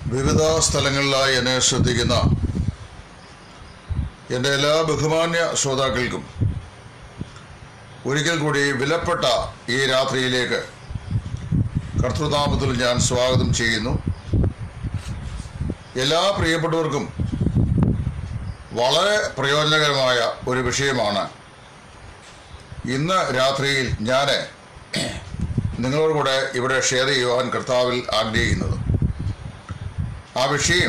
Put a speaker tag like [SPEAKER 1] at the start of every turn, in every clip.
[SPEAKER 1] വിവിധ സ്ഥലങ്ങളിലായി എന്നെ ശ്രദ്ധിക്കുന്ന എൻ്റെ എല്ലാ ബഹുമാന്യ ശ്രോതാക്കൾക്കും ഒരിക്കൽ കൂടി വിലപ്പെട്ട ഈ രാത്രിയിലേക്ക് കർത്തൃനാമത്തിൽ ഞാൻ സ്വാഗതം ചെയ്യുന്നു എല്ലാ പ്രിയപ്പെട്ടവർക്കും വളരെ പ്രയോജനകരമായ ഒരു വിഷയമാണ് ഇന്ന് രാത്രിയിൽ ഞാൻ നിങ്ങളോട് കൂടെ ഇവിടെ ഷെയർ ചെയ്യുവാൻ കർത്താവിൽ ആഗ്രഹിക്കുന്നത് ആ വിഷയം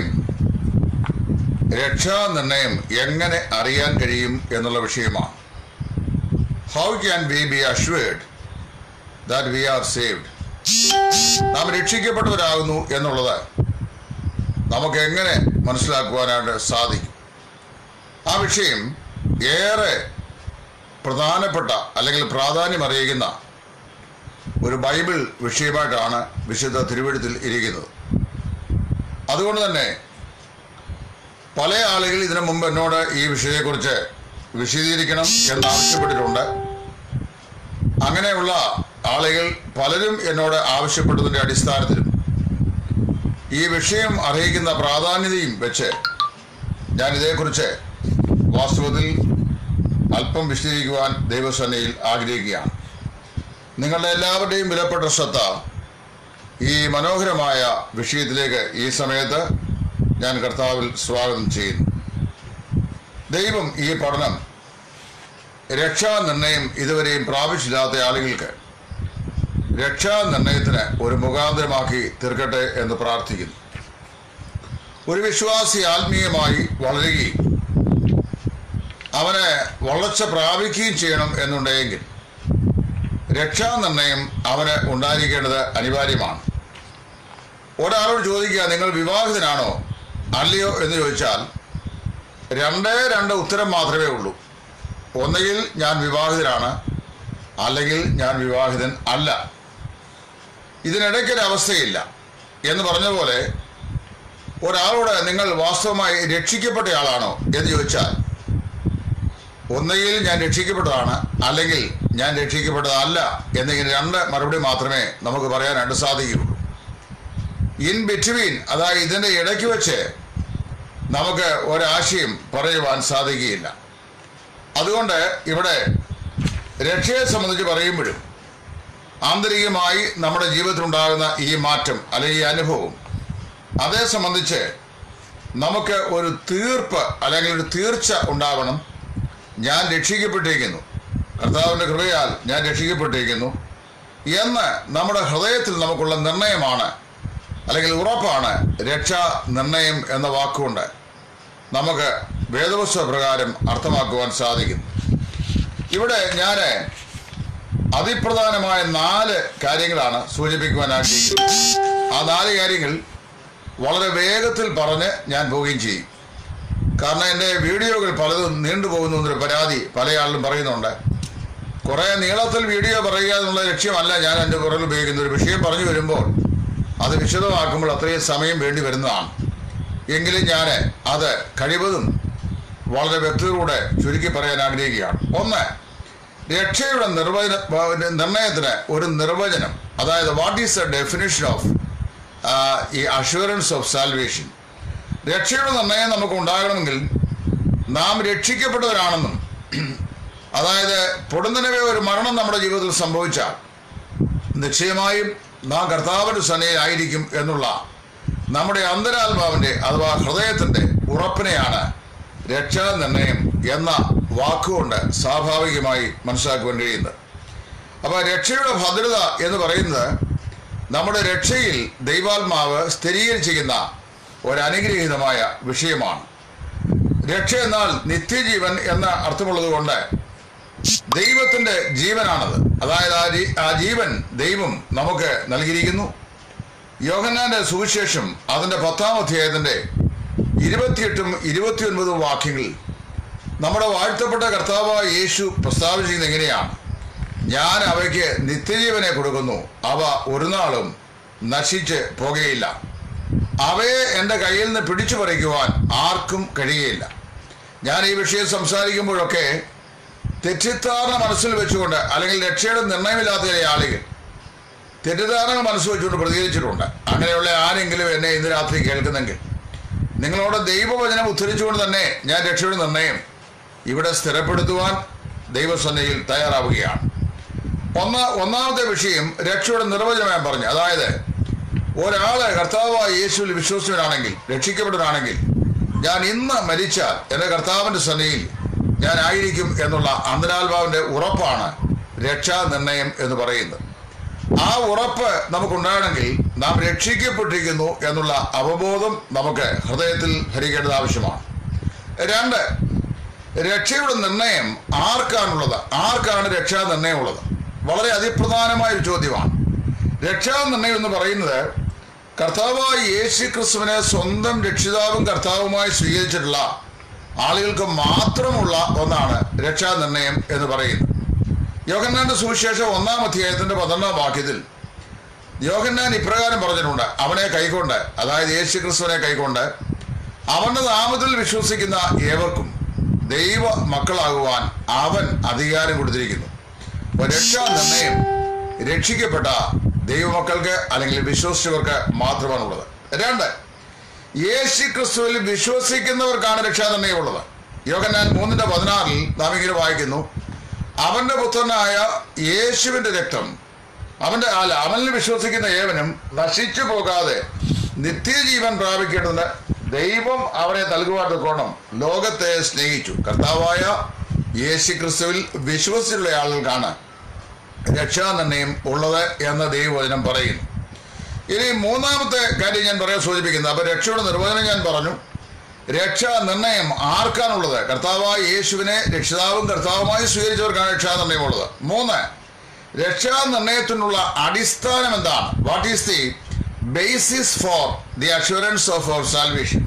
[SPEAKER 1] രക്ഷാനിർണയം എങ്ങനെ അറിയാൻ കഴിയും എന്നുള്ള വിഷയമാണ് how can we be assured that we are saved നാം രക്ഷിക്കപ്പെട്ടവരാകുന്നു എന്നുള്ളത് നമുക്ക് എങ്ങനെ മനസ്സിലാക്കുവാനായിട്ട് സാധിക്കും ആ വിഷയം ഏറെ പ്രധാനപ്പെട്ട അല്ലെങ്കിൽ പ്രാധാന്യം അറിയിക്കുന്ന ഒരു ബൈബിൾ വിഷയമായിട്ടാണ് വിശുദ്ധ തിരുവഴുത്തിൽ ഇരിക്കുന്നത് അതുകൊണ്ട് തന്നെ പല ആളുകൾ ഇതിനു മുമ്പ് എന്നോട് ഈ വിഷയത്തെക്കുറിച്ച് വിശദീകരിക്കണം എന്നാവശ്യപ്പെട്ടിട്ടുണ്ട് അങ്ങനെയുള്ള ആളുകൾ പലരും എന്നോട് ആവശ്യപ്പെട്ടതിൻ്റെ അടിസ്ഥാനത്തിലും ഈ വിഷയം അർഹിക്കുന്ന പ്രാധാന്യതയും വെച്ച് ഞാൻ ഇതേക്കുറിച്ച് വാസ്തവത്തിൽ അല്പം വിശദീകരിക്കുവാൻ ദൈവസേനയിൽ ആഗ്രഹിക്കുകയാണ് നിങ്ങളുടെ എല്ലാവരുടെയും വിലപ്പെട്ട ശ്രദ്ധ ഈ മനോഹരമായ വിഷയത്തിലേക്ക് ഈ സമയത്ത് ഞാൻ കർത്താവിൽ സ്വാഗതം ചെയ്യുന്നു ദൈവം ഈ പഠനം രക്ഷാനിർണയം ഇതുവരെയും പ്രാപിച്ചില്ലാത്ത ആളുകൾക്ക് രക്ഷാനിർണയത്തിന് ഒരു മുഖാന്തരമാക്കി തീർക്കട്ടെ എന്ന് പ്രാർത്ഥിക്കുന്നു ഒരു വിശ്വാസി ആത്മീയമായി വളരുകയും അവനെ വളർച്ച പ്രാപിക്കുകയും ചെയ്യണം എന്നുണ്ടെങ്കിൽ രക്ഷാനിർണയം അവന് ഉണ്ടായിരിക്കേണ്ടത് അനിവാര്യമാണ് ഒരാളോട് ചോദിക്കുക നിങ്ങൾ വിവാഹിതനാണോ അല്ലയോ എന്ന് ചോദിച്ചാൽ രണ്ടേ രണ്ട് ഉത്തരം മാത്രമേ ഉള്ളൂ ഒന്നുകിൽ ഞാൻ വിവാഹിതനാണ് അല്ലെങ്കിൽ ഞാൻ വിവാഹിതൻ അല്ല ഇതിനിടയ്ക്കൊരവസ്ഥയില്ല എന്ന് പറഞ്ഞ പോലെ ഒരാളോട് നിങ്ങൾ വാസ്തവമായി രക്ഷിക്കപ്പെട്ടയാളാണോ എന്ന് ചോദിച്ചാൽ ഒന്നുകിൽ ഞാൻ രക്ഷിക്കപ്പെട്ടതാണ് അല്ലെങ്കിൽ ഞാൻ രക്ഷിക്കപ്പെട്ടതല്ല എന്നിങ്ങനെ രണ്ട് മറുപടി മാത്രമേ നമുക്ക് പറയാനായിട്ട് സാധിക്കുകയുള്ളൂ ഇൻ ബിറ്റ്വീൻ അതായത് ഇതിൻ്റെ ഇടയ്ക്ക് വെച്ച് നമുക്ക് ഒരാശയം പറയുവാൻ സാധിക്കുകയില്ല അതുകൊണ്ട് ഇവിടെ രക്ഷയെ സംബന്ധിച്ച് പറയുമ്പോഴും ആന്തരികമായി നമ്മുടെ ജീവിതത്തിലുണ്ടാകുന്ന ഈ മാറ്റം അല്ലെങ്കിൽ ഈ അനുഭവം അതേ സംബന്ധിച്ച് നമുക്ക് ഒരു തീർപ്പ് അല്ലെങ്കിൽ ഒരു തീർച്ച ഉണ്ടാവണം ഞാൻ രക്ഷിക്കപ്പെട്ടിരിക്കുന്നു കർത്താവിൻ്റെ കൃപയാൽ ഞാൻ രക്ഷിക്കപ്പെട്ടിരിക്കുന്നു എന്ന് നമ്മുടെ ഹൃദയത്തിൽ നമുക്കുള്ള നിർണയമാണ് അല്ലെങ്കിൽ ഉറപ്പാണ് രക്ഷാ നിർണയം എന്ന വാക്കുകൊണ്ട് നമുക്ക് വേദപുസ്തക പ്രകാരം അർത്ഥമാക്കുവാൻ സാധിക്കും ഇവിടെ ഞാൻ അതിപ്രധാനമായ നാല് കാര്യങ്ങളാണ് സൂചിപ്പിക്കുവാൻ ആഗ്രഹിക്കുന്നത് ആ നാല് കാര്യങ്ങൾ വളരെ വേഗത്തിൽ പറഞ്ഞ് ഞാൻ പോവുകയും ചെയ്യും കാരണം എൻ്റെ വീഡിയോകൾ പലതും നീണ്ടുപോകുന്നു എന്നൊരു പരാതി പല ആളും പറയുന്നുണ്ട് കുറേ നീളത്തിൽ വീഡിയോ പറയുക എന്നുള്ള ലക്ഷ്യമല്ല ഞാൻ എൻ്റെ പുറകിൽ ഉപയോഗിക്കുന്ന ഒരു വിഷയം പറഞ്ഞു വരുമ്പോൾ അത് വിശദമാക്കുമ്പോൾ അത്രയും സമയം വേണ്ടി വരുന്നതാണ് എങ്കിലും ഞാൻ അത് കഴിവതും വളരെ വ്യക്തതയോടെ ചുരുക്കി പറയാൻ ആഗ്രഹിക്കുകയാണ് ഒന്ന് രക്ഷയുടെ നിർവചന നിർണയത്തിന് ഒരു നിർവചനം അതായത് what is the definition of ഈ അഷുറൻസ് ഓഫ് സാൽവേഷൻ രക്ഷയുടെ നിർണയം നമുക്ക് ഉണ്ടാകണമെങ്കിൽ നാം രക്ഷിക്കപ്പെട്ടവരാണെന്നും അതായത് പൊടുന്നനവേ ഒരു മരണം നമ്മുടെ ജീവിതത്തിൽ സംഭവിച്ചാൽ നിശ്ചയമായും നാം കർത്താവിൻ്റെ സനയിലായിരിക്കും എന്നുള്ള നമ്മുടെ അന്തരാത്മാവിൻ്റെ അഥവാ ഹൃദയത്തിൻ്റെ ഉറപ്പിനെയാണ് രക്ഷാനിർണയം എന്ന വാക്കുകൊണ്ട് സ്വാഭാവികമായി മനസ്സിലാക്കുവാൻ കഴിയുന്നത് അപ്പോൾ രക്ഷയുടെ ഭദ്രത എന്ന് പറയുന്നത് നമ്മുടെ രക്ഷയിൽ ദൈവാത്മാവ് സ്ഥിരീകരിച്ചിരിക്കുന്ന ഒരു അനുഗ്രഹീതമായ വിഷയമാണ് രക്ഷ എന്നാൽ നിത്യജീവൻ എന്ന അർത്ഥമുള്ളത് കൊണ്ട് ദൈവത്തിന്റെ ജീവനാണത് അതായത് ആ ജീ- ആ ജീവൻ ദൈവം നമുക്ക് നൽകിയിരിക്കുന്നു യോഹന്നാന്റെ സുവിശേഷം അതിന്റെ പത്താം അധ്യായത്തിന്റെ ഇരുപത്തിയെട്ടും ഇരുപത്തിയൊൻപതും വാക്യങ്ങളിൽ നമ്മുടെ വാഴ്ത്തപ്പെട്ട കർത്താവായ യേശു പ്രസ്താവിച്ചിരിക്കുന്നത് എങ്ങനെയാണ് ഞാൻ അവയ്ക്ക് നിത്യജീവനെ കൊടുക്കുന്നു അവ ഒരു നാളും നശിച്ച് പോകുകയില്ല അവയെ എൻ്റെ കയ്യിൽ നിന്ന് പിടിച്ചു പറിക്കുവാൻ ആർക്കും കഴിയുകയില്ല ഞാൻ ഈ വിഷയം സംസാരിക്കുമ്പോഴൊക്കെ തെറ്റിദ്ധാരണ മനസ്സിൽ വെച്ചുകൊണ്ട് അല്ലെങ്കിൽ രക്ഷയുടെ നിർണയമില്ലാത്ത ചില ആളുകൾ തെറ്റിദ്ധാരണകൾ മനസ്സ് വെച്ചുകൊണ്ട് പ്രതികരിച്ചിട്ടുണ്ട് അങ്ങനെയുള്ള ആരെങ്കിലും എന്നെ ഇന്ന് രാത്രി കേൾക്കുന്നെങ്കിൽ നിങ്ങളോട് ദൈവവചനം ഉദ്ധരിച്ചുകൊണ്ട് തന്നെ ഞാൻ രക്ഷയുടെ നിർണയം ഇവിടെ സ്ഥിരപ്പെടുത്തുവാൻ ദൈവസന്നയിൽ തയ്യാറാവുകയാണ് ഒന്ന് ഒന്നാമത്തെ വിഷയം രക്ഷയുടെ നിർവചനം ഞാൻ പറഞ്ഞു അതായത് ഒരാള് കർത്താവായ യേശുവിൽ വിശ്വസിച്ചവനാണെങ്കിൽ രക്ഷിക്കപ്പെട്ടവനാണെങ്കിൽ ഞാൻ ഇന്ന് മരിച്ചാൽ എൻ്റെ കർത്താവിൻ്റെ സന്നയിൽ ഞാൻ ആയിരിക്കും എന്നുള്ള അന്തരാത്മാവിൻ്റെ ഉറപ്പാണ് രക്ഷാ നിർണയം എന്ന് പറയുന്നത് ആ ഉറപ്പ് നമുക്കുണ്ടാകണമെങ്കിൽ നാം രക്ഷിക്കപ്പെട്ടിരിക്കുന്നു എന്നുള്ള അവബോധം നമുക്ക് ഹൃദയത്തിൽ ഭരിക്കേണ്ടത് ആവശ്യമാണ് രണ്ട് രക്ഷയുടെ നിർണയം ആർക്കാണുള്ളത് ആർക്കാണ് രക്ഷാ നിർണയമുള്ളത് വളരെ അതിപ്രധാനമായ ഒരു ചോദ്യമാണ് രക്ഷാ നിർണയം എന്ന് പറയുന്നത് കർത്താവായ യേശു ക്രിസ്തുവിനെ സ്വന്തം രക്ഷിതാവും കർത്താവുമായി സ്വീകരിച്ചിട്ടുള്ള ആളുകൾക്ക് മാത്രമുള്ള ഒന്നാണ് രക്ഷാ നിർണയം എന്ന് പറയുന്നത് യോഹന്നാന്റെ സുവിശേഷം ഒന്നാം അധ്യായത്തിന്റെ പന്ത്രണ്ടാം വാക്യത്തിൽ യോഹന്നാൻ ഇപ്രകാരം പറഞ്ഞിട്ടുണ്ട് അവനെ കൈക്കൊണ്ട് അതായത് യേശു ക്രിസ്തുവിനെ കൈക്കൊണ്ട് അവന്റെ നാമത്തിൽ വിശ്വസിക്കുന്ന ഏവർക്കും ദൈവ മക്കളാകുവാൻ അവൻ അധികാരം കൊടുത്തിരിക്കുന്നു അപ്പൊ രക്ഷാ നിർണയം രക്ഷിക്കപ്പെട്ട ദൈവമക്കൾക്ക് അല്ലെങ്കിൽ വിശ്വസിച്ചവർക്ക് മാത്രമാണുള്ളത് രണ്ട് യേശു ക്രിസ്തുവിൽ വിശ്വസിക്കുന്നവർക്കാണ് രക്ഷാനിർണയമുള്ളത് യോഗന്നാൻ മൂന്നിന്റെ പതിനാറിൽ നാം ഇങ്ങനെ വായിക്കുന്നു അവന്റെ പുത്രനായ യേശുവിന്റെ രക്തം അവന്റെ അല്ല അവനിൽ വിശ്വസിക്കുന്ന ഏവനും നശിച്ചു പോകാതെ നിത്യജീവൻ പ്രാപിക്കേണ്ടതിന് ദൈവം അവനെ നൽകുവാൻ കോണം ലോകത്തെ സ്നേഹിച്ചു കർത്താവായ യേശു ക്രിസ്തുവിൽ വിശ്വസിച്ചുള്ള ആളുകൾക്കാണ് രക്ഷാനിർണയം ഉള്ളത് എന്ന് ദൈവവചനം പറയുന്നു ഇനി മൂന്നാമത്തെ കാര്യം ഞാൻ പറയാൻ സൂചിപ്പിക്കുന്നത് അപ്പൊ രക്ഷയുടെ നിർവചനം ഞാൻ പറഞ്ഞു രക്ഷാ നിർണയം ആർക്കാണുള്ളത് കർത്താവായ യേശുവിനെ രക്ഷിതാവും കർത്താവുമായി സ്വീകരിച്ചവർക്കാണ് രക്ഷാ നിർണയമുള്ളത് മൂന്ന് രക്ഷാ നിർണയത്തിനുള്ള അടിസ്ഥാനം എന്താണ് what is the basis for the assurance of our salvation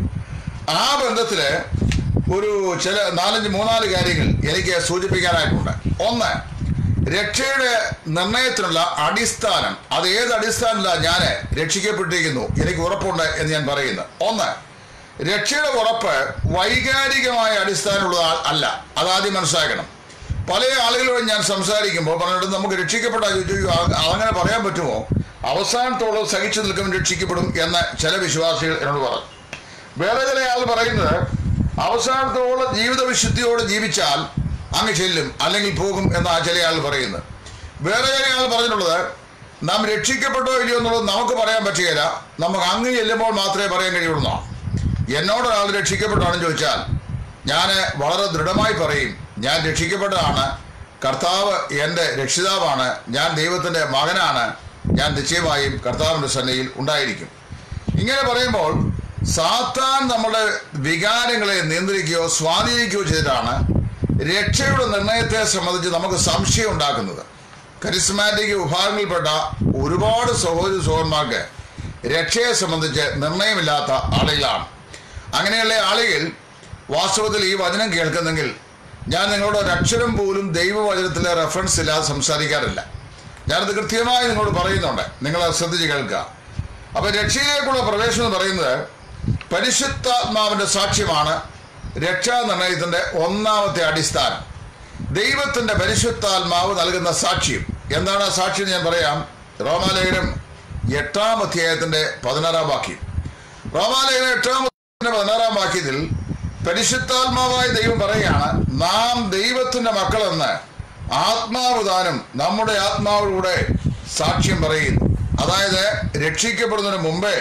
[SPEAKER 1] ആ ബന്ധത്തില് ഒരു ചില നാലഞ്ച് മൂന്നാല് കാര്യങ്ങൾ എനിക്ക് സൂചിപ്പിക്കാനായിട്ടുണ്ട് ഒന്ന് രക്ഷയുടെ നിർണയത്തിനുള്ള അടിസ്ഥാനം അത് ഏത് അടിസ്ഥാനത്തിലാണ് ഞാൻ രക്ഷിക്കപ്പെട്ടിരിക്കുന്നു എനിക്ക് ഉറപ്പുണ്ട് എന്ന് ഞാൻ പറയുന്നു ഒന്ന് രക്ഷയുടെ ഉറപ്പ് വൈകാരികമായ അടിസ്ഥാനമുള്ള അല്ല അതാദ്യം മനസ്സിലാക്കണം പല ആളുകളോട് ഞാൻ സംസാരിക്കുമ്പോൾ പറഞ്ഞിട്ട് നമുക്ക് രക്ഷിക്കപ്പെട്ട അങ്ങനെ പറയാൻ പറ്റുമോ അവസാനത്തോളം സഹിച്ചു നിൽക്കും രക്ഷിക്കപ്പെടും എന്ന് ചില വിശ്വാസികൾ എന്നോട് പറഞ്ഞു വേറെ ചില ആൾ പറയുന്നത് അവസാനത്തോളം ജീവിത വിശുദ്ധിയോട് ജീവിച്ചാൽ അങ്ങ് ചെല്ലും അല്ലെങ്കിൽ പോകും എന്നാ ചില ആൾ പറയുന്നത് വേറെ ചില ആൾ പറഞ്ഞിട്ടുള്ളത് നാം രക്ഷിക്കപ്പെട്ടോ ഇല്ലയോ എന്നുള്ളത് നമുക്ക് പറയാൻ പറ്റുകയില്ല നമുക്ക് അങ്ങ് ചെല്ലുമ്പോൾ മാത്രമേ പറയാൻ കഴിയുള്ളൂ എന്നോട് ഒരാൾ രക്ഷിക്കപ്പെട്ടാണെന്ന് ചോദിച്ചാൽ ഞാൻ വളരെ ദൃഢമായി പറയും ഞാൻ രക്ഷിക്കപ്പെട്ടതാണ് കർത്താവ് എൻ്റെ രക്ഷിതാവാണ് ഞാൻ ദൈവത്തിൻ്റെ മകനാണ് ഞാൻ നിശ്ചയമായും കർത്താവിൻ്റെ സന്നയിൽ ഉണ്ടായിരിക്കും ഇങ്ങനെ പറയുമ്പോൾ സാത്താൻ നമ്മുടെ വികാരങ്ങളെ നിയന്ത്രിക്കുകയോ സ്വാധീനിക്കുകയോ ചെയ്തിട്ടാണ് രക്ഷയുടെ നിർണയത്തെ സംബന്ധിച്ച് നമുക്ക് സംശയം ഉണ്ടാക്കുന്നത് കരിസ്മാറ്റിക് വിഭാഗങ്ങളിൽപ്പെട്ട ഒരുപാട് സഹോദരി സഹോദരന്മാർക്ക് രക്ഷയെ സംബന്ധിച്ച് നിർണയമില്ലാത്ത ആളുകളാണ് അങ്ങനെയുള്ള ആളുകൾ വാസ്തവത്തിൽ ഈ വചനം കേൾക്കുന്നെങ്കിൽ ഞാൻ നിങ്ങളോട് ഒരക്ഷരം പോലും ദൈവവചനത്തിലെ റെഫറൻസ് ഇല്ലാതെ സംസാരിക്കാറില്ല ഞാനത് കൃത്യമായി നിങ്ങളോട് പറയുന്നുണ്ട് നിങ്ങൾ അത് ശ്രദ്ധിച്ച് കേൾക്കുക അപ്പൊ രക്ഷയിലേക്കുള്ള പ്രവേശനം എന്ന് പറയുന്നത് പരിശുദ്ധാത്മാവിന്റെ സാക്ഷ്യമാണ് രക്ഷാനിർണയത്തിന്റെ ഒന്നാമത്തെ അടിസ്ഥാനം ദൈവത്തിന്റെ പരിശുദ്ധാത്മാവ് നൽകുന്ന സാക്ഷ്യം എന്താണ് ആ സാക്ഷ്യം എന്ന് ഞാൻ പറയാം റോമാലേഖനം എട്ടാം അധ്യായത്തിന്റെ പതിനാറാം വാക്യം റോമാലേഖനം എട്ടാം അധ്യായത്തിന്റെ പതിനാറാം വാക്യത്തിൽ പരിശുദ്ധാത്മാവായ ദൈവം പറയുകയാണ് നാം ദൈവത്തിന്റെ മക്കളെന്ന് ആത്മാവ് താനും നമ്മുടെ ആത്മാവിലൂടെ സാക്ഷ്യം പറയുന്നു അതായത് രക്ഷിക്കപ്പെടുന്നതിന് മുമ്പേ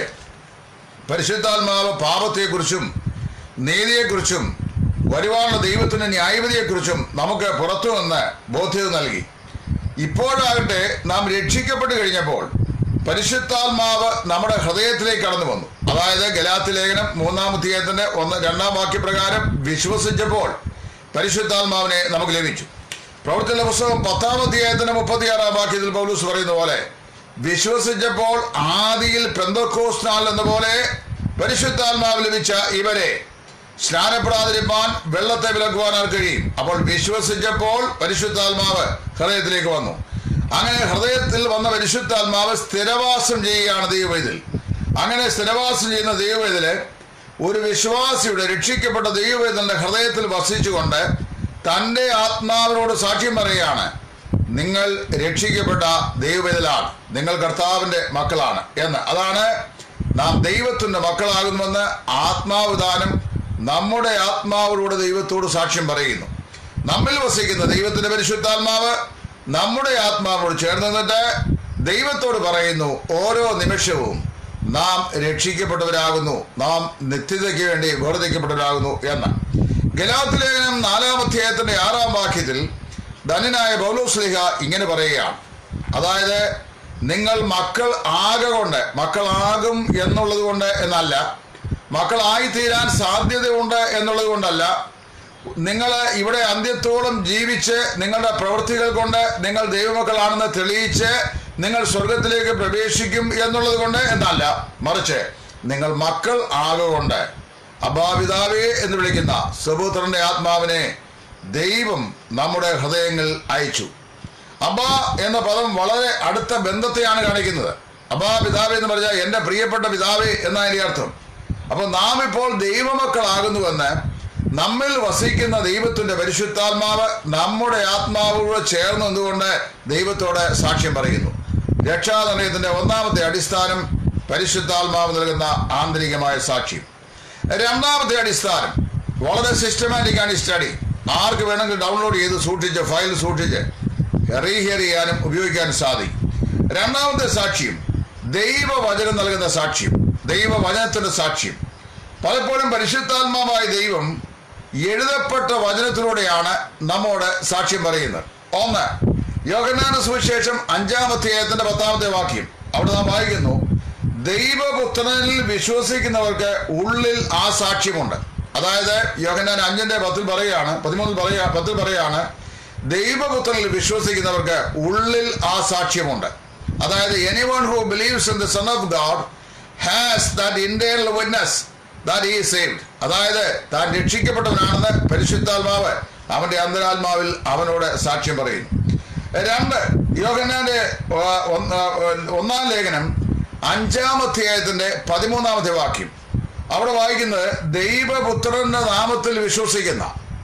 [SPEAKER 1] പരിശുദ്ധാത്മാവ് പാപത്തെക്കുറിച്ചും നീതിയെക്കുറിച്ചും വരുവാനുള്ള ദൈവത്തിന്റെ ന്യായവിധിയെക്കുറിച്ചും നമുക്ക് പുറത്തു നിന്ന് ബോധ്യത നൽകി ഇപ്പോഴാകട്ടെ നാം രക്ഷിക്കപ്പെട്ട് കഴിഞ്ഞപ്പോൾ പരിശുദ്ധാത്മാവ് നമ്മുടെ ഹൃദയത്തിലേക്ക് കടന്നു വന്നു അതായത് ഗലാത്തി ലേഖനം മൂന്നാം അധ്യായത്തിന്റെ ഒന്ന് രണ്ടാം വാക്യപ്രകാരം വിശ്വസിച്ചപ്പോൾ പരിശുദ്ധാത്മാവിനെ നമുക്ക് ലഭിച്ചു പ്രവർത്തന പുസ്തകം പത്താം അധ്യായത്തിന്റെ മുപ്പത്തിയാറാം വാക്യത്തിൽ പൗലൂസ് പറയുന്ന പോലെ വിശ്വസിച്ചപ്പോൾ ആദിയിൽ പെന്തക്കോസ് നാൾ എന്ന പോലെ പരിശുദ്ധാത്മാവ് ലഭിച്ച ഇവരെ സ്നാനപ്പെടാതിരിക്കാൻ വെള്ളത്തെ വിലക്കുവാൻ കഴിയും അപ്പോൾ വിശ്വസിച്ചപ്പോൾ പരിശുദ്ധാത്മാവ് ഹൃദയത്തിലേക്ക് വന്നു അങ്ങനെ ഹൃദയത്തിൽ വന്ന പരിശുദ്ധാത്മാവ് സ്ഥിരവാസം ചെയ്യുകയാണ് ദൈവവേദിൽ അങ്ങനെ സ്ഥിരവാസം ചെയ്യുന്ന ദൈവവേദില് ഒരു വിശ്വാസിയുടെ രക്ഷിക്കപ്പെട്ട ദൈവവേദന്റെ ഹൃദയത്തിൽ വസിച്ചുകൊണ്ട് തന്റെ ആത്മാവിനോട് സാക്ഷ്യം പറയുകയാണ് നിങ്ങൾ രക്ഷിക്കപ്പെട്ട ദൈവവേദലാണ് നിങ്ങൾ കർത്താവിന്റെ മക്കളാണ് എന്ന് അതാണ് നാം ദൈവത്തിന്റെ മക്കളാകുന്നുവെന്ന് ആത്മാവ് ദാനം നമ്മുടെ ആത്മാവിലൂടെ ദൈവത്തോട് സാക്ഷ്യം പറയുന്നു നമ്മിൽ വസിക്കുന്ന ദൈവത്തിന്റെ പരിശുദ്ധാത്മാവ് നമ്മുടെ ആത്മാവിനോട് ചേർന്ന് നിന്നിട്ട് ദൈവത്തോട് പറയുന്നു ഓരോ നിമിഷവും നാം രക്ഷിക്കപ്പെട്ടവരാകുന്നു നാം നിത്യതയ്ക്ക് വേണ്ടി വേർതിരിക്കപ്പെട്ടവരാകുന്നു എന്ന് ഗലാത്ത് ലേഖനം നാലാം അധ്യായത്തിന്റെ ആറാം വാക്യത്തിൽ ധനനായ പൗലോസ്ലിഹ ഇങ്ങനെ പറയുകയാണ് അതായത് നിങ്ങൾ മക്കൾ ആകെ കൊണ്ട് മക്കളാകും എന്നുള്ളത് കൊണ്ട് എന്നല്ല മക്കളായിത്തീരാൻ സാധ്യതയുണ്ട് എന്നുള്ളത് കൊണ്ടല്ല നിങ്ങൾ ഇവിടെ അന്ത്യത്തോളം ജീവിച്ച് നിങ്ങളുടെ പ്രവൃത്തികൾ കൊണ്ട് നിങ്ങൾ ദൈവമക്കളാണെന്ന് തെളിയിച്ച് നിങ്ങൾ സ്വർഗത്തിലേക്ക് പ്രവേശിക്കും എന്നുള്ളത് കൊണ്ട് എന്നല്ല മറിച്ച് നിങ്ങൾ മക്കൾ ആകൊണ്ട് അബാപിതാവേ എന്ന് വിളിക്കുന്ന സുപുത്രന്റെ ആത്മാവിനെ ദൈവം നമ്മുടെ ഹൃദയങ്ങളിൽ അയച്ചു അബ എന്ന പദം വളരെ അടുത്ത ബന്ധത്തെയാണ് കാണിക്കുന്നത് അബാ പിതാവേ എന്ന് പറഞ്ഞാൽ എൻ്റെ പ്രിയപ്പെട്ട പിതാവേ എന്നാണ് അതിൻ്റെ അർത്ഥം അപ്പോൾ നാം ഇപ്പോൾ ദൈവമക്കളാകുന്നുവെന്ന് നമ്മിൽ വസിക്കുന്ന ദൈവത്തിന്റെ പരിശുദ്ധാത്മാവ് നമ്മുടെ ആത്മാവോട് ചേർന്ന് നിന്നുകൊണ്ട് ദൈവത്തോട് സാക്ഷ്യം പറയുന്നു രക്ഷാനിർണയത്തിന്റെ ഒന്നാമത്തെ അടിസ്ഥാനം പരിശുദ്ധാത്മാവ് നൽകുന്ന ആന്തരികമായ സാക്ഷ്യം രണ്ടാമത്തെ അടിസ്ഥാനം വളരെ സിസ്റ്റമാറ്റിക് ആണ് ഈ സ്റ്റഡി ആർക്ക് വേണമെങ്കിൽ ഡൗൺലോഡ് ചെയ്ത് സൂക്ഷിച്ച് ഫയൽ സൂക്ഷിച്ച് റീഹിയർ ചെയ്യാനും ഉപയോഗിക്കാനും സാധിക്കും രണ്ടാമത്തെ സാക്ഷ്യം ദൈവവചനം നൽകുന്ന സാക്ഷ്യം ദൈവവചനത്തിന്റെ സാക്ഷ്യം പലപ്പോഴും പരിശുദ്ധാത്മാവായ ദൈവം എഴുതപ്പെട്ട വചനത്തിലൂടെയാണ് നമ്മോട് സാക്ഷ്യം പറയുന്നത് ഒന്ന് യോഗനാന സുവിശേഷം അഞ്ചാമത്തെ ഏത്തിന്റെ പത്താമത്തെ വാക്യം അവിടെ നാം വായിക്കുന്നു ദൈവപുത്രനിൽ വിശ്വസിക്കുന്നവർക്ക് ഉള്ളിൽ ആ സാക്ഷ്യമുണ്ട് അതായത് യോഹന്നാൻ അഞ്ചിന്റെ പത്തിൽ പറയുകയാണ് പതിമൂന്നിൽ പറയാ പത്തിൽ പറയാണ് ദൈവപുത്രനിൽ വിശ്വസിക്കുന്നവർക്ക് ഉള്ളിൽ ആ സാക്ഷ്യമുണ്ട് അതായത് any one who believes in the son of God has that internal witness that ഈ സേവ്ഡ് അതായത് താൻ രക്ഷിക്കപ്പെട്ടവനാണെന്ന് പരിശുദ്ധാത്മാവ് അവന്റെ അന്തരാത്മാവിൽ അവനോട് സാക്ഷ്യം പറയുന്നു രണ്ട് യോഹന്നാന്റെ ആ, ഒന്ന്, ആ, ഒന്നാം ലേഖനം അഞ്ചാം അധ്യായത്തിന്റെ പതിമൂന്നാമത്തെ വാക്യം അവിടെ വായിക്കുന്നത് ദൈവപുത്രന്റെ നാമത്തിൽ വിശ്വസിക്കുന്ന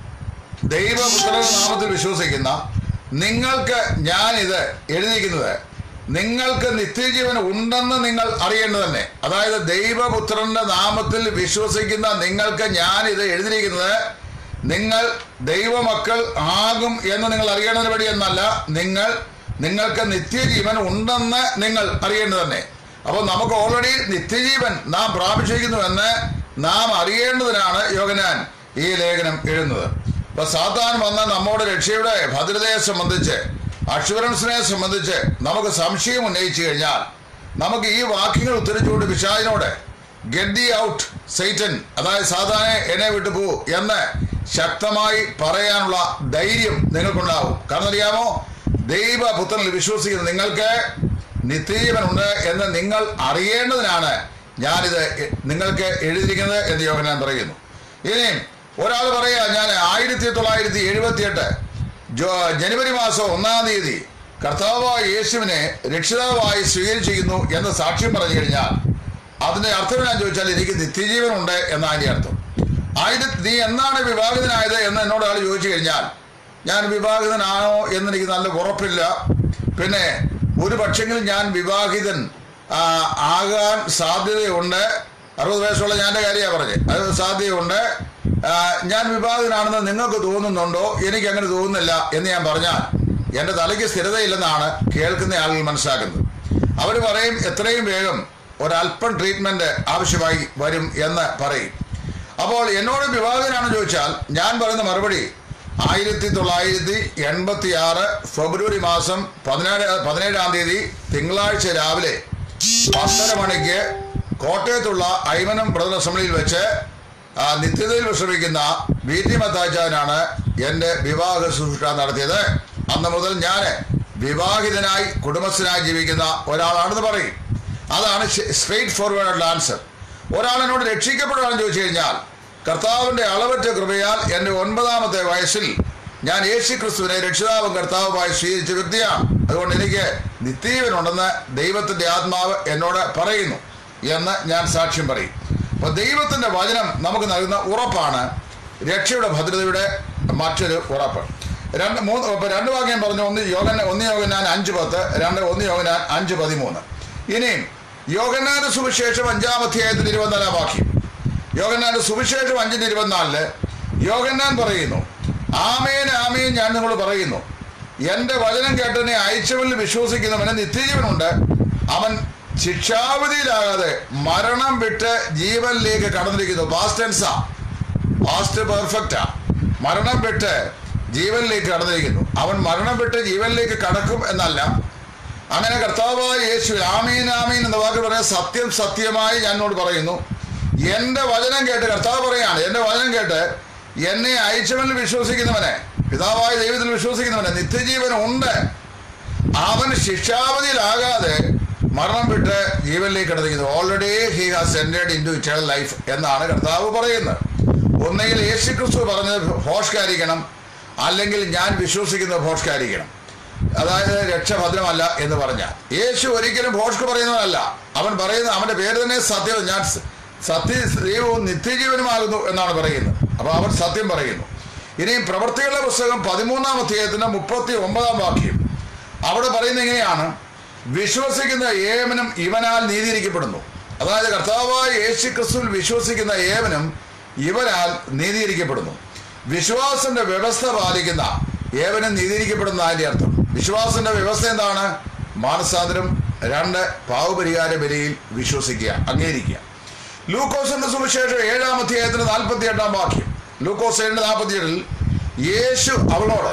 [SPEAKER 1] ദൈവപുത്രന്റെ നാമത്തിൽ വിശ്വസിക്കുന്ന നിങ്ങൾക്ക് ഞാനിത് എഴുതിയിരിക്കുന്നത് നിങ്ങൾക്ക് നിത്യജീവൻ ഉണ്ടെന്ന് നിങ്ങൾ അറിയേണ്ടത് തന്നെ അതായത് ദൈവപുത്രന്റെ നാമത്തിൽ വിശ്വസിക്കുന്ന നിങ്ങൾക്ക് ഞാനിത് എഴുതിയിരിക്കുന്നത് നിങ്ങൾ ദൈവമക്കൾ ആകും എന്ന് നിങ്ങൾ അറിയേണ്ടതിന് വേണ്ടി എന്നല്ല നിങ്ങൾ നിങ്ങൾക്ക് നിത്യജീവൻ ഉണ്ടെന്ന് നിങ്ങൾ അറിയേണ്ടത് തന്നെ അപ്പോൾ നമുക്ക് ഓൾറെഡി നിത്യജീവൻ നാം പ്രാപിച്ചിരിക്കുന്നുവെന്ന് നാം അറിയേണ്ടതിനാണ് യോഗനാൻ ഈ ലേഖനം എഴുതുന്നത് അപ്പൊ സാത്താൻ വന്ന നമ്മുടെ രക്ഷയുടെ ഭദ്രതയെ സംബന്ധിച്ച് അഷുറൻസിനെ സംബന്ധിച്ച് നമുക്ക് സംശയം ഉന്നയിച്ചു കഴിഞ്ഞാൽ നമുക്ക് ഈ വാക്യങ്ങൾ ഉത്തരിച്ചുകൊണ്ട് പിശാചിനോട് ഗെറ്റ് ദി ഔട്ട് സൈറ്റൻ അതായത് സാധാരണ എന്നെ വിട്ടു പോ എന്ന് ശക്തമായി പറയാനുള്ള ധൈര്യം നിങ്ങൾക്കുണ്ടാവും കാരണം അറിയാമോ ദൈവപുത്രനിൽ വിശ്വസിക്കുന്ന നിങ്ങൾക്ക് നിത്യജീവനുണ്ട് എന്ന് നിങ്ങൾ അറിയേണ്ടതിനാണ് ഞാനിത് എ- നിങ്ങൾക്ക് എഴുതിയിരിക്കുന്നത് എന്ന് യോഹനാൻ പറയുന്നു ഇനി ഒരാൾ പറയാ ഞാൻ ആയിരത്തി തൊള്ളായിരത്തി എഴുപത്തിയെട്ട് ജോ ജനുവരി മാസം ഒന്നാം തീയതി കർത്താവായ യേശുവിനെ രക്ഷിതാവായി സ്വീകരിച്ചിരിക്കുന്നു എന്ന് സാക്ഷ്യം പറഞ്ഞു കഴിഞ്ഞാൽ അതിന്റെ അർത്ഥം ഞാൻ ചോദിച്ചാൽ എനിക്ക് നിത്യജീവനുണ്ട് എന്നാണ് അതിന്റെ അർത്ഥം ആയിരത്തി നീ എന്നാണ് വിവാഹിതനായത് എന്ന് എന്നോട് ആൾ ചോദിച്ചു കഴിഞ്ഞാൽ ഞാൻ വിവാഹിതനാണോ എന്ന് എനിക്ക് നല്ല ഉറപ്പില്ല പിന്നെ ഒരു പക്ഷെങ്കിൽ ഞാൻ വിവാഹിതൻ ആ, ആകാൻ സാധ്യതയുണ്ട് അറുപത് വയസ്സുള്ള ഞാൻ കാര്യമാണ് പറഞ്ഞത് അത് സാധ്യതയുണ്ട് ആ, ഞാൻ വിവാഹിതനാണെന്ന് നിങ്ങൾക്ക് തോന്നുന്നുണ്ടോ എനിക്ക് അങ്ങനെ തോന്നുന്നില്ല എന്ന് ഞാൻ പറഞ്ഞാൽ എൻ്റെ തലയ്ക്ക് സ്ഥിരതയില്ലെന്നാണ് കേൾക്കുന്ന ആളുകൾ മനസ്സിലാക്കുന്നത് അവർ പറയും എത്രയും വേഗം ഒരല്പം ട്രീറ്റ്മെന്റ് ആവശ്യമായി വരും എന്ന് പറയും അപ്പോൾ എന്നോട് വിവാഹിതനാണെന്ന് ചോദിച്ചാൽ ഞാൻ പറയുന്ന മറുപടി ആയിരത്തി തൊള്ളായിരത്തി എൺപത്തി ആറ് ഫെബ്രുവരി മാസം പതിനേഴ് പതിനേഴാം തീയതി തിങ്കളാഴ്ച രാവിലെ പത്തര മണിക്ക് കോട്ടയത്തുള്ള ഐമനം ബ്രദർ അസംബ്ലിയിൽ വെച്ച് ആ, നിത്യതയിൽ വിശ്രമിക്കുന്ന വി ടി മത്താച്ചാനാണ് എൻ്റെ വിവാഹ ശുശ്രൂഷ നടത്തിയത് അന്ന് മുതൽ ഞാൻ വിവാഹിതനായി കുടുംബസ്ഥനായി ജീവിക്കുന്ന ഒരാളാണെന്ന് പറയും അതാണ് സ്ട്രെയിറ്റ് ഫോർവേഡ് ആൻസർ ഒരാൾ എന്നോട് രക്ഷിക്കപ്പെടുകയാണെന്ന് ചോദിച്ചു കഴിഞ്ഞാൽ കർത്താവിന്റെ അളവറ്റ കൃപയാൽ എൻ്റെ ഒൻപതാമത്തെ വയസ്സിൽ ഞാൻ യേശു ക്രിസ്തുവിനെ രക്ഷിതാവും കർത്താവുമായി സ്വീകരിച്ച വ്യക്തിയാണ് അതുകൊണ്ട് എനിക്ക് നിത്യജീവനുണ്ടെന്ന് ദൈവത്തിന്റെ ആത്മാവ് എന്നോട് പറയുന്നു എന്ന് ഞാൻ സാക്ഷ്യം പറയും അപ്പൊ ദൈവത്തിന്റെ വചനം നമുക്ക് നൽകുന്ന ഉറപ്പാണ് രക്ഷയുടെ ഭദ്രതയുടെ മറ്റൊരു ഉറപ്പ് രണ്ട് മൂന്ന് ഇപ്പൊ രണ്ട് വാക്യം പറഞ്ഞു ഒന്ന് യോഗന ഒന്ന് യോഗനാൻ അഞ്ച് പത്ത് രണ്ട് ഒന്ന് യോഗനാൻ അഞ്ച് പതിമൂന്ന് ഇനിയും യോഗനാന്റെ സുവിശേഷം അഞ്ചാം അധ്യായത്തിൽ ഇരുപത്തിനാലാം വാക്യം യോഗനാന്റെ സുവിശേഷം അഞ്ചിന്റെ ഇരുപത്തിനാലില് യോഗന്നാൻ പറയുന്നു ആമേൻ ആമേൻ ഞാൻ നിങ്ങളോട് പറയുന്നു എന്റെ വചനം കേട്ടതിനെ അയച്ചവനിൽ വിശ്വസിക്കുന്നവന് നിത്യജീവനുണ്ട് അവൻ ശിക്ഷാവിധിയിലാകാതെ മരണം വിട്ട് ജീവനിലേക്ക് കടന്നിരിക്കുന്നു പാസ്റ്റ് ടെൻസാ പാസ്റ്റ് പെർഫെക്റ്റാ മരണം വിട്ട് ജീവനിലേക്ക് കടന്നിരിക്കുന്നു അവൻ മരണം വിട്ട് ജീവനിലേക്ക് കടക്കും എന്നല്ല അങ്ങനെ കർത്താവായ യേശു ആമീൻ ആമീൻ എന്ന വാക്ക് പറയാൻ സത്യം സത്യമായി ഞാൻ എന്നോട് പറയുന്നു എന്റെ വചനം കേട്ട് കർത്താവ് പറയാണ് എന്റെ വചനം കേട്ട് എന്നെ അയച്ചവനിൽ വിശ്വസിക്കുന്നവനെ പിതാവായ ദൈവത്തിൽ വിശ്വസിക്കുന്നവനെ നിത്യജീവൻ ഉണ്ട് അവൻ ശിക്ഷാവധിയിലാകാതെ മരണം വിട്ട് ജീവനിലേക്ക് കടന്നിരിക്കുന്നു already he has entered into eternal life എന്നാണ് കർത്താവ് പറയുന്നത് ഒന്നെങ്കിൽ യേശു ക്രിസ്തു പറഞ്ഞത് ഭോഷ്കാരിക്കണം അല്ലെങ്കിൽ ഞാൻ വിശ്വസിക്കുന്ന ഭോഷ്കാരിക്കണം അതായത് രക്ഷ ഭദ്രമല്ല എന്ന് പറഞ്ഞാൽ യേശു ഒരിക്കലും ഭോഷ്ക്ക് പറയുന്നവനല്ല അവൻ പറയുന്നത് അവന്റെ പേര് തന്നെ സത്യം ഞാൻ സ- സത്യ ദൈവവും നിത്യജീവനുമാകുന്നു എന്നാണ് പറയുന്നത് അപ്പൊ അവൻ സത്യം പറയുന്നു ഇനിയും പ്രവർത്തികളുടെ പുസ്തകം പതിമൂന്നാം അധ്യായത്തിന്റെ മുപ്പത്തി ഒമ്പതാം വാക്യം അവിടെ പറയുന്നത് എങ്ങനെയാണ് വിശ്വസിക്കുന്ന ഏവനും ഇവനാൽ നീതിയിരിക്കപ്പെടുന്നു അതായത് കർത്താവായ യേശു ക്രിസ്തുവിൽ വിശ്വസിക്കുന്ന ഏവനും ഇവനാൽ നീതിയിരിക്കപ്പെടുന്നു വിശ്വാസന്റെ വ്യവസ്ഥ പാലിക്കുന്ന ഏവനും നീതിയിരിക്കപ്പെടുന്ന അതിന്റെ അർത്ഥം വിശ്വാസന്റെ വ്യവസ്ഥ എന്താണ് മാനസാന്തരം രണ്ട് പാവപരിഹാര ബലിയിൽ വിശ്വസിക്കുക അംഗീകരിക്കുക ലൂക്കോസിന്റെ സുവിശേഷം ഏഴാം അധ്യായത്തിന് നാൽപ്പത്തി എട്ടാം വാക്യം ലൂക്കോസ് ഏഴിന്റെ നാൽപ്പത്തി ഏഴിൽ യേശു അവളോട്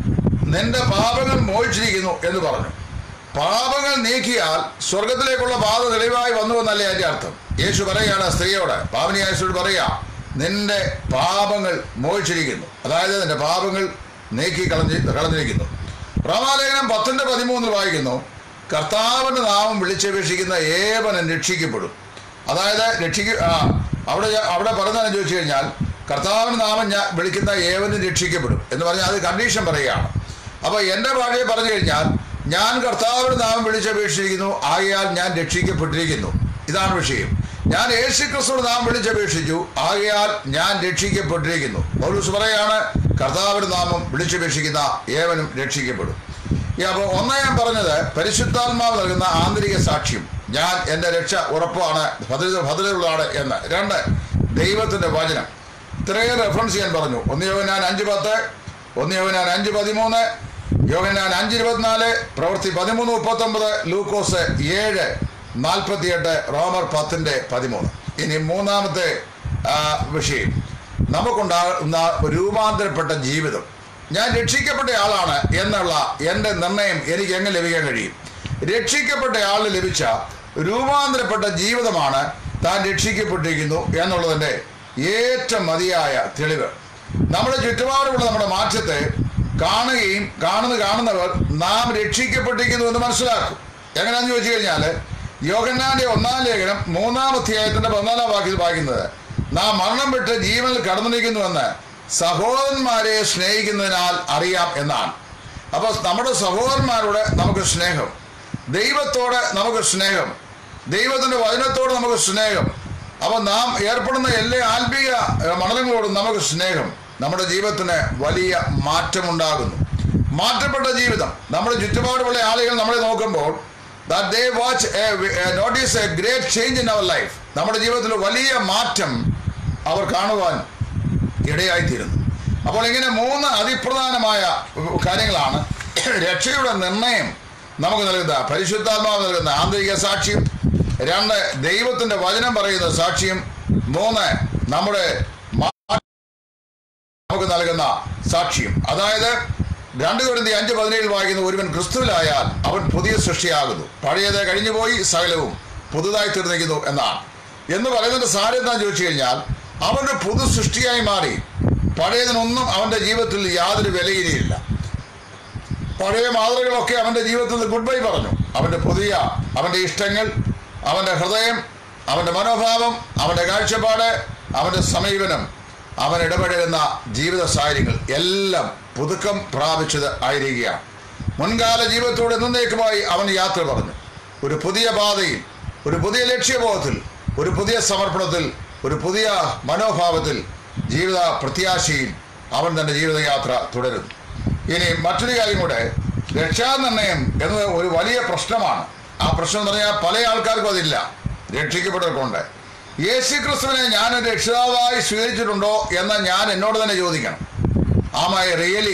[SPEAKER 1] നിന്റെ പാപങ്ങൾ മോഹിച്ചിരിക്കുന്നു എന്ന് പറഞ്ഞു പാപങ്ങൾ നീക്കിയാൽ സ്വർഗത്തിലേക്കുള്ള പാത തെളിവായി വന്നു എന്നല്ലേ അതിന്റെ അർത്ഥം യേശു പറയുകയാണ് സ്ത്രീയോട് പാവനി യേശുയോട് പറയാ നിന്റെ പാപങ്ങൾ മോഹിച്ചിരിക്കുന്നു അതായത് നിന്റെ പാപങ്ങൾ നീക്കി കളഞ്ഞി കളഞ്ഞിരിക്കുന്നു റമാലേഖനം പത്തിന്റെ പതിമൂന്നിൽ വായിക്കുന്നു കർത്താവിന്റെ നാമം വിളിച്ചപേക്ഷിക്കുന്ന ഏവനും രക്ഷിക്കപ്പെടും അതായത് രക്ഷിക്ക ആ, അവിടെ ഞാൻ- അവിടെ പറഞ്ഞതെന്ന് ചോദിച്ചു കഴിഞ്ഞാൽ കർത്താവിന്റെ നാമം ഞാൻ വിളിക്കുന്ന ഏവനും രക്ഷിക്കപ്പെടും എന്ന് പറഞ്ഞാൽ അത് കണ്ടീഷൻ പറയുകയാണ് അപ്പൊ എന്റെ ഭാഷയെ പറഞ്ഞു കഴിഞ്ഞാൽ ഞാൻ കർത്താവിന്റെ നാമം വിളിച്ചപേക്ഷിച്ചിരിക്കുന്നു ആകയാൽ ഞാൻ രക്ഷിക്കപ്പെട്ടിരിക്കുന്നു ഇതാണ് വിഷയം ഞാൻ യേശു ക്രിസ്തുവിന്റെ നാമം വിളിച്ചപേക്ഷിച്ചു ആകയാൽ ഞാൻ രക്ഷിക്കപ്പെട്ടിരിക്കുന്നു പൗലൂസ് പറയാണ് കർത്താവിന്റെ നാമം വിളിച്ചപേക്ഷിക്കുന്ന ഏവനും രക്ഷിക്കപ്പെടും ഈ അപ്പോൾ ഒന്ന് ഞാൻ പറഞ്ഞത് പരിശുദ്ധാത്മാവ് നൽകുന്ന ആന്തരിക സാക്ഷ്യം ഞാൻ എൻ്റെ രക്ഷ ഉറപ്പാണ് ഭദ്രത ഭദ്രതയുള്ളതാണ് എന്ന് രണ്ട് ദൈവത്തിന്റെ വചനം ഇത്രയും റെഫറൻസ് ഞാൻ പറഞ്ഞു ഒന്ന് യോഹന്നാൻ അഞ്ച് പത്ത് ഒന്ന് യോഹന്നാൻ അഞ്ച് പതിമൂന്ന് യോഹന്നാൻ അഞ്ച് ഇരുപത്തിനാല് പ്രവൃത്തി പതിമൂന്ന് മുപ്പത്തൊമ്പത് ലൂക്കോസ് ഏഴ് നാൽപ്പത്തിയെട്ട് റോമർ പത്തിന്റെ പതിമൂന്ന് ഇനി മൂന്നാമത്തെ ആ, വിഷയം നമുക്കുണ്ടാകുന്ന രൂപാന്തരപ്പെട്ട ജീവിതം ഞാൻ രക്ഷിക്കപ്പെട്ട ആളാണ് എന്നുള്ള എൻ്റെ നിർണയം എനിക്ക് എങ്ങനെ ലഭിക്കാൻ കഴിയും രക്ഷിക്കപ്പെട്ട ആളിന് ലഭിച്ച രൂപാന്തരപ്പെട്ട ജീവിതമാണ് താൻ രക്ഷിക്കപ്പെട്ടിരിക്കുന്നു എന്നുള്ളതിൻ്റെ ഏറ്റവും മതിയായ തെളിവ് നമ്മുടെ ചുറ്റുപാടുമുള്ള നമ്മുടെ മാറ്റത്തെ കാണുകയും കാണുന്ന കാണുന്നവർ നാം രക്ഷിക്കപ്പെട്ടിരിക്കുന്നു എന്ന് മനസ്സിലാക്കും എങ്ങനെയാണെന്ന് ചോദിച്ചു കഴിഞ്ഞാൽ യോഗന്നാന്റെ ഒന്നാം ലേഖനം മൂന്നാം അധ്യായത്തിന്റെ പതിനാലാം വാക്യത്തിൽ വായിക്കുന്നത് നാം മരണം വിട്ട് ജീവനിൽ കടന്നിരിക്കുന്നുവെന്ന് സഹോദരന്മാരെ സ്നേഹിക്കുന്നതിനാൽ അറിയാം എന്നാണ് അപ്പൊ നമ്മുടെ സഹോദരന്മാരോട് നമുക്ക് സ്നേഹം ദൈവത്തോട് നമുക്ക് സ്നേഹം ദൈവത്തിന്റെ വചനത്തോട് നമുക്ക് സ്നേഹം അപ്പൊ നാം ഏർപ്പെടുന്ന എല്ലാ ആത്മീയ ഏഹ്, മണ്ഡലങ്ങളോടും നമുക്ക് സ്നേഹം നമ്മുടെ ജീവിതത്തിന് വലിയ മാറ്റമുണ്ടാകുന്നു മാറ്റപ്പെട്ട ജീവിതം നമ്മുടെ ചുറ്റുപാടുമുള്ള ആളുകൾ നമ്മളെ നോക്കുമ്പോൾ that they watch a, a notice a great change in our life നമ്മുടെ ജീവിതത്തിൽ വലിയ മാറ്റം അവർ കാണുവാൻ ഇടയായിത്തീരുന്നു അപ്പോൾ ഇങ്ങനെ മൂന്ന് അതിപ്രധാനമായ കാര്യങ്ങളാണ് രക്ഷയുടെ നിർണയം നമുക്ക് നൽകുന്ന പരിശുദ്ധാത്മാവ് നൽകുന്ന ആന്തരിക സാക്ഷ്യം രണ്ട് ദൈവത്തിന്റെ വചനം പറയുന്ന സാക്ഷ്യം മൂന്ന് നമ്മുടെ മാ- നമുക്ക് നൽകുന്ന സാക്ഷ്യം അതായത് രണ്ട് കുരുന്തി അഞ്ച് പതിനേഴിൽ വായിക്കുന്ന ഒരുവൻ ക്രിസ്തുവിലായാൽ അവൻ പുതിയ സൃഷ്ടിയാകുന്നു പഴയത് കഴിഞ്ഞുപോയി സകലവും പുതുതായി തീർന്നിരിക്കുന്നു എന്നാണ് എന്ന് പറയുന്നതിന്റെ സാരം എന്താണെന്ന് ചോദിച്ചു കഴിഞ്ഞാൽ അവന്റെ പുതു സൃഷ്ടിയായി മാറി പഴയതിനൊന്നും അവന്റെ ജീവിതത്തിൽ യാതൊരു വിലയിലില്ല പഴയ മാതൃകളൊക്കെ അവന്റെ ജീവിതത്തിൽ നിന്ന് ഗുഡ് ബൈ പറഞ്ഞു അവന്റെ പുതിയ അവന്റെ ഇഷ്ടങ്ങൾ അവന്റെ ഹൃദയം അവന്റെ മനോഭാവം അവന്റെ കാഴ്ചപ്പാട് അവന്റെ സമീപനം അവൻ ഇടപെടുന്ന ജീവിത സാഹചര്യങ്ങൾ എല്ലാം പുതുക്കം പ്രാപിച്ചത് ആയിരിക്കുകയാണ് മുൻകാല ജീവിതത്തോട് എന്നേക്കുമായി അവൻ യാത്ര പറഞ്ഞു ഒരു പുതിയ പാതയിൽ ഒരു പുതിയ ലക്ഷ്യബോധത്തിൽ ഒരു പുതിയ സമർപ്പണത്തിൽ ഒരു പുതിയ മനോഭാവത്തിൽ ജീവിത പ്രത്യാശയിൽ അവൻ തന്റെ ജീവിതയാത്ര തുടരുന്നു ഇനി മറ്റൊരു കാര്യം കൂടെ രക്ഷാനിർണയം എന്നത് ഒരു വലിയ പ്രശ്നമാണ് ആ പ്രശ്നം എന്ന് പറഞ്ഞാൽ പല ആൾക്കാർക്കും അതില്ല രക്ഷിക്കപ്പെട്ടവർക്കുണ്ട് യേശു ക്രിസ്തുവിനെ ഞാൻ ഒരു രക്ഷിതാവായി സ്വീകരിച്ചിട്ടുണ്ടോ എന്ന് ഞാൻ എന്നോട് തന്നെ ചോദിക്കണം am I really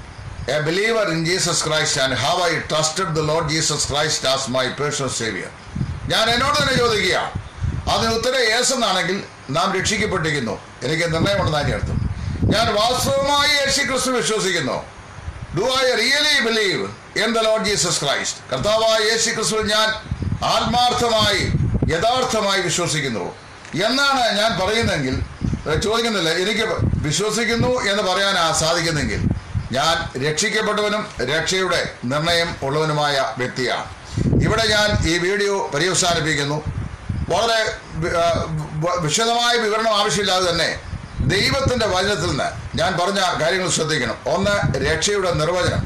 [SPEAKER 1] a believer in Jesus Christ and have I trusted the Lord Jesus Christ as my personal saviour ഞാൻ എന്നോട് തന്നെ ചോദിക്കുക അതിന് ഉത്തരം യേസ് എന്നാണെങ്കിൽ നാം രക്ഷിക്കപ്പെട്ടിരിക്കുന്നു എനിക്ക് നിർണയമുണ്ടെന്ന് അർത്ഥം ഞാൻ വാസ്തവമായി യേശു ക്രിസ്തു വിശ്വസിക്കുന്നു do I really believe in the Lord Jesus Christ കർത്താവായ യേശു ക്രിസ്തുവിൽ ഞാൻ ആത്മാർത്ഥമായി യഥാർത്ഥമായി വിശ്വസിക്കുന്നു എന്നാണ് ഞാൻ പറയുന്നതെങ്കിൽ ഏഹ് ചോദിക്കുന്നില്ല എനിക്ക് വിശ്വസിക്കുന്നു എന്ന് പറയാൻ ആ സാധിക്കുന്നെങ്കിൽ ഞാൻ രക്ഷിക്കപ്പെട്ടവനും രക്ഷയുടെ നിർണയം ഉള്ളവനുമായ വ്യക്തിയാണ് ഇവിടെ ഞാൻ ഈ വീഡിയോ പര്യവസാനിപ്പിക്കുന്നു വളരെ വി- ആ, വ- വിശദമായ വിവരണം ആവശ്യമില്ലാതെ തന്നെ ദൈവത്തിന്റെ വചനത്തിൽ നിന്ന് ഞാൻ പറഞ്ഞ കാര്യങ്ങൾ ശ്രദ്ധിക്കണം ഒന്ന് രക്ഷയുടെ നിർവചനം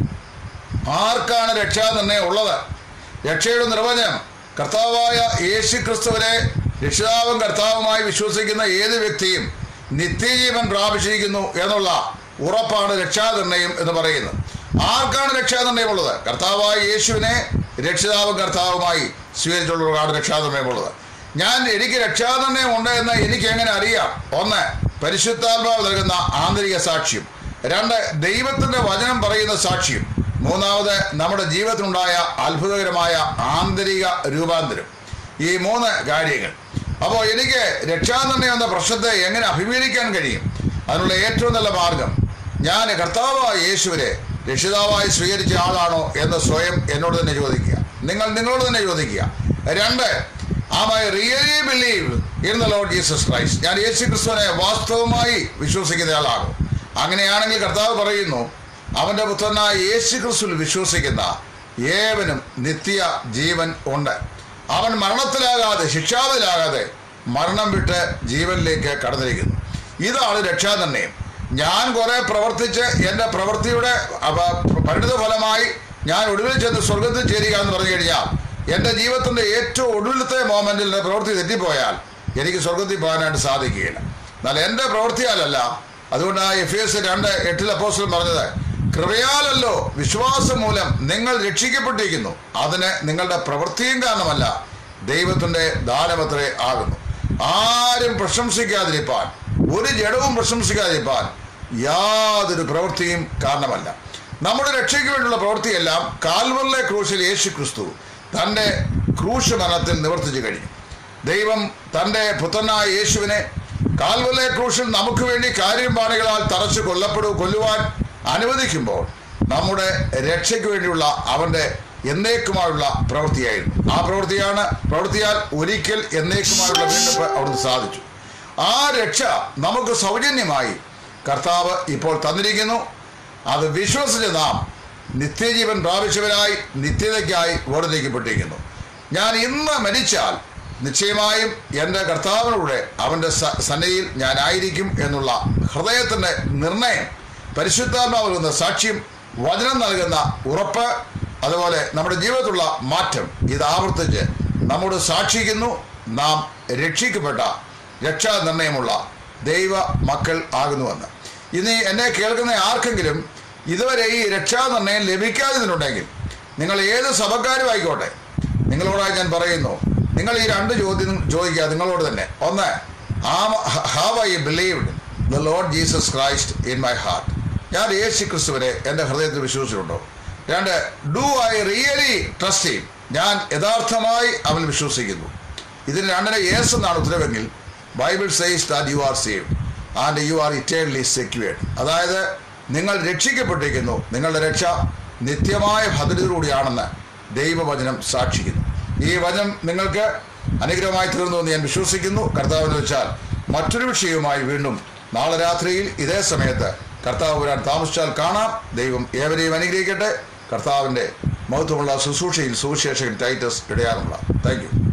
[SPEAKER 1] ആർക്കാണ് രക്ഷാനിർണയം ഉള്ളത് രക്ഷയുടെ നിർവചനം കർത്താവായ യേശു ക്രിസ്തുവിനെ രക്ഷിതാവും കർത്താവുമായി വിശ്വസിക്കുന്ന ഏത് വ്യക്തിയും നിത്യജീവൻ പ്രാപിച്ചിരിക്കുന്നു എന്നുള്ള ഉറപ്പാണ് രക്ഷാനിർണയം എന്ന് പറയുന്നത് ആർക്കാണ് രക്ഷാനിർണയം ഉള്ളത് കർത്താവായ യേശുവിനെ രക്ഷിതാവും കർത്താവുമായി സ്വീകരിച്ചുള്ളവർക്കാണ് രക്ഷാനിർണയം ഉള്ളത് ഞാൻ എനിക്ക് രക്ഷാനിർണയം ഉണ്ട് എന്ന് എനിക്ക് എങ്ങനെ അറിയാം ഒന്ന് പരിശുദ്ധാത്മാവ് നൽകുന്ന ആന്തരിക സാക്ഷ്യം രണ്ട് ദൈവത്തിന്റെ വചനം പറയുന്ന സാക്ഷ്യം മൂന്നാമത് നമ്മുടെ ജീവിതത്തിലുണ്ടായ അത്ഭുതകരമായ ആന്തരിക രൂപാന്തരം ഈ മൂന്ന് കാര്യങ്ങൾ അപ്പോൾ എനിക്ക് രക്ഷാനിർണയം എന്ന പ്രശ്നത്തെ എങ്ങനെ അഭിമുഖീകരിക്കാൻ കഴിയും അതിനുള്ള ഏറ്റവും നല്ല മാർഗം ഞാൻ കർത്താവായ യേശുവിനെ രക്ഷിതാവായി സ്വീകരിച്ച ആളാണോ എന്ന് സ്വയം എന്നോട് തന്നെ ചോദിക്കുക നിങ്ങൾ നിങ്ങളോട് തന്നെ ചോദിക്കുക രണ്ട് am I really believe in the Lord Jesus Christ ഞാൻ യേശു ക്രിസ്തുവിനെ വാസ്തവമായി വിശ്വസിക്കുന്ന ആളാണ് അങ്ങനെയാണെങ്കിൽ കർത്താവ് പറയുന്നു അവന്റെ പുത്രനായ യേശു ക്രിസ്തുവിൽ വിശ്വസിക്കുന്ന ഏവനും നിത്യ ജീവൻ ഉണ്ട് അവൻ മരണത്തിലാകാതെ ശിക്ഷാവിലാകാതെ മരണം വിട്ട് ജീവനിലേക്ക് കടന്നിരിക്കുന്നു ഇതാണ് രക്ഷാനിർണയം ഞാൻ കുറെ പ്രവർത്തിച്ച് എൻ്റെ പ്രവൃത്തിയുടെ അവ- പരിണിത ഫലമായി ഞാൻ ഒടുവിൽ ചെന്ന് സ്വർഗത്തിൽ ചേരുക എന്ന് പറഞ്ഞു കഴിഞ്ഞാൽ എൻ്റെ ജീവിതത്തിൻ്റെ ഏറ്റവും ഒടുവിലത്തെ മോമെന്റിൽ എൻ്റെ പ്രവൃത്തി തെറ്റിപ്പോയാൽ എനിക്ക് സ്വർഗത്തിൽ പോകാനായിട്ട് സാധിക്കുകയില്ല എന്നാൽ എൻ്റെ പ്രവൃത്തിയാലല്ല അതുകൊണ്ട് ആ എഫ് എസ് രണ്ട് എട്ടിൽ അപ്പോസ്റ്റൽ പറഞ്ഞത് കൃപയാലല്ലോ വിശ്വാസം മൂലം നിങ്ങൾ രക്ഷിക്കപ്പെട്ടിരിക്കുന്നു അതിന് നിങ്ങളുടെ പ്രവൃത്തിയും കാരണമല്ല ദൈവത്തിന്റെ ദാനമത്രേ ആകുന്നു ആരും പ്രശംസിക്കാതിരിപ്പാൻ ഒരു ജഡവും പ്രശംസിക്കാതിരിപ്പാൻ യാതൊരു പ്രവൃത്തിയും കാരണമല്ല നമ്മുടെ രക്ഷയ്ക്ക് വേണ്ടിയുള്ള പ്രവൃത്തിയെല്ലാം കാൽവറിലെ ക്രൂശിൽ യേശു ക്രിസ്തു തൻ്റെ ക്രൂശ് മരണത്തിൽ നിവർത്തിച്ചു കഴിഞ്ഞു ദൈവം തൻ്റെ പുത്രനായ യേശുവിനെ കാൽവറിലെ ക്രൂശിൽ നമുക്ക് വേണ്ടി കാര്യപാണികളാൽ തറച്ചു കൊല്ലപ്പെടു കൊല്ലുവാൻ അനുവദിക്കുമ്പോൾ നമ്മുടെ രക്ഷയ്ക്ക് വേണ്ടിയുള്ള അവന്റെ എന്നേക്കുമായുള്ള പ്രവൃത്തിയായിരുന്നു ആ പ്രവൃത്തിയാണ് പ്രവൃത്തിയാൽ ഒരിക്കൽ എന്നേക്കുമായുള്ള വീണ്ടെടുപ്പ് അവിടുന്ന് സാധിച്ചു ആ രക്ഷ നമുക്ക് സൗജന്യമായി കർത്താവ് ഇപ്പോൾ തന്നിരിക്കുന്നു അത് വിശ്വസിച്ച് നാം നിത്യജീവൻ പ്രാപിച്ചവരായി നിത്യതയ്ക്കായി വേർതിരിക്കപ്പെട്ടിരിക്കുന്നു ഞാൻ ഇന്ന് മരിച്ചാൽ നിശ്ചയമായും എൻ്റെ കർത്താവിനൂടെ അവൻ്റെ സ- സന്നിധിയിൽ ഞാനായിരിക്കും എന്നുള്ള ഹൃദയത്തിൻ്റെ നിർണയം പരിശുദ്ധാത്മാവ് നൽകുന്ന സാക്ഷ്യം വചനം നൽകുന്ന ഉറപ്പ് അതുപോലെ നമ്മുടെ ജീവിതത്തിലുള്ള മാറ്റം ഇത് ആവർത്തിച്ച് നമ്മോട് സാക്ഷിക്കുന്നു നാം രക്ഷിക്കപ്പെട്ട രക്ഷാനിർണയമുള്ള ദൈവ മക്കൾ ആകുന്നുവെന്ന് ഇനി എന്നെ കേൾക്കുന്ന ആർക്കെങ്കിലും ഇതുവരെ ഈ രക്ഷാനിർണയം ലഭിക്കാതിരുന്നുണ്ടെങ്കിൽ നിങ്ങൾ ഏത് സഭക്കാരും ആയിക്കോട്ടെ നിങ്ങളോടായി ഞാൻ പറയുന്നു നിങ്ങൾ ഈ രണ്ട് ചോദ്യം ചോദിക്കുക നിങ്ങളോട് തന്നെ ഒന്ന് have I believed the Lord Jesus Christ in my heart ഞാൻ യേശു ക്രിസ്തുവിനെ എൻ്റെ ഹൃദയത്തിൽ വിശ്വസിച്ചിട്ടുണ്ടോ രണ്ട് do I really trust him ഞാൻ യഥാർത്ഥമായി അവൻ വിശ്വസിക്കുന്നു ഇതിന് രണ്ടിനെ യേസ് എന്നാണ് ഉത്തരവെങ്കിൽ Bible says that you are saved and you are eternally secured അതായത് നിങ്ങൾ രക്ഷിക്കപ്പെട്ടിരിക്കുന്നു നിങ്ങളുടെ രക്ഷ നിത്യമായ ഭദ്രതയോടെയാണെന്ന് ദൈവവചനം സാക്ഷിക്കുന്നു ഈ വചനം നിങ്ങൾക്ക് അനുഗ്രഹമായി തീർന്നു എന്ന് ഞാൻ വിശ്വസിക്കുന്നു കർത്താവെന്ന് വെച്ചാൽ മറ്റൊരു വിഷയവുമായി വീണ്ടും നാളെ രാത്രിയിൽ ഇതേ സമയത്ത് കർത്താവ് വരാൻ താമസിച്ചാൽ കാണാം ദൈവം ഏവരെയും അനുഗ്രഹിക്കട്ടെ കർത്താവിൻ്റെ മഹത്വമുള്ള ശുശ്രൂഷയിൽ സുവിശേഷകൻ ടൈറ്റസ് ഇടയാറുള്ള താങ്ക് യു